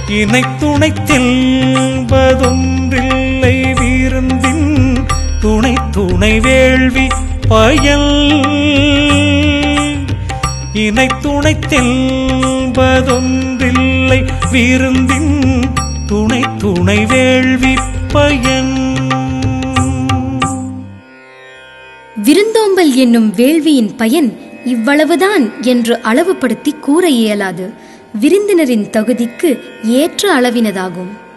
இணை துணை தென்பதொன்றில்லை விருந்தின் துணை துணை வேள்வி பயல் இணை துணை தென்பதொன்றில்லை விருந்தின் துணை துணை வேள்வி பயன் விருந்தோம்பல் என்னும் வேள்வியின் பயன் இவ்வளவுதான் என்று அளவுபடுத்தி கூற இயலாது விருந்தினரின் தகுதிக்கு ஏற்ற அளவினதாகும்